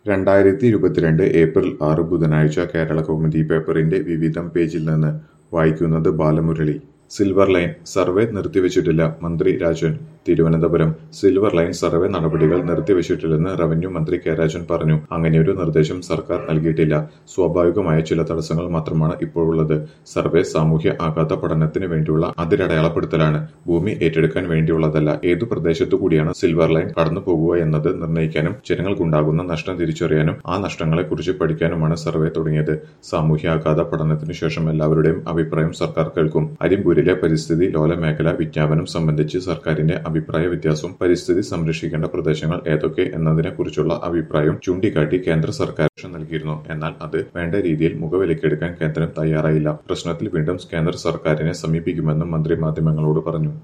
രണ്ടായിരത്തി ഇരുപത്തിരണ്ട് ഏപ്രിൽ ആറ് ബുധനാഴ്ച കേരളകൗമുദി പേപ്പറിന്റെ വിവിധം പേജിൽ നിന്ന് വായിക്കുന്നത് ബാലമുരളി സിൽവർ ലൈൻ സർവേ നിർത്തിവച്ചിട്ടില്ല മന്ത്രി Rajan Thiruvananthapuram silver line survey നടപടികൾ നിർത്തിവച്ചിട്ടില്ലെന്ന് റവന്യൂ മന്ത്രി കെ രാജൻ പറഞ്ഞു അങ്ങനെയൊരു നിർദ്ദേശം സർക്കാർ നൽകിയിട്ടില്ല സ്വാഭാവികമായ ചില തടസ്സങ്ങൾ മാത്രമാണ് ഇപ്പോഴുള്ളത് സർവേ സാമൂഹ്യ ആഘാത പഠനത്തിന് വേണ്ടിയുള്ള അതിരടയാളപ്പെടുത്തലാണ് ഭൂമി ഏറ്റെടുക്കാൻ വേണ്ടിയുള്ളതല്ല ഏതു പ്രദേശത്തു കൂടിയാണ് സിൽവർ ലൈൻ കടന്നു പോകുക എന്നത് നിർണ്ണയിക്കാനും ജനങ്ങൾക്കുണ്ടാകുന്ന നഷ്ടം തിരിച്ചറിയാനും ആ നഷ്ടങ്ങളെക്കുറിച്ച് പഠിക്കാനുമാണ് സർവേ തുടങ്ങിയത് സാമൂഹ്യാഘാത പഠനത്തിനു ശേഷം എല്ലാവരുടെയും അഭിപ്രായം സർക്കാർ കേൾക്കും അരിമ്പൂരിലെ പരിസ്ഥിതി ലോല മേഖല വിജ്ഞാപനം സംബന്ധിച്ച് സർക്കാരിന്റെ അഭിപ്രായ വ്യത്യാസവും പരിസ്ഥിതി സംരക്ഷിക്കേണ്ട പ്രദേശങ്ങൾ ഏതൊക്കെ എന്നതിനെക്കുറിച്ചുള്ള അഭിപ്രായം ചൂണ്ടിക്കാട്ടി കേന്ദ്ര സർക്കാർ നൽകിയിരുന്നു എന്നാൽ അത് വേണ്ട രീതിയിൽ മുഖവിലക്കെടുക്കാൻ കേന്ദ്രം തയ്യാറായില്ല പ്രശ്നത്തിൽ വീണ്ടും കേന്ദ്ര സർക്കാരിനെ സമീപിക്കുമെന്നും മന്ത്രി മാധ്യമങ്ങളോട് പറഞ്ഞു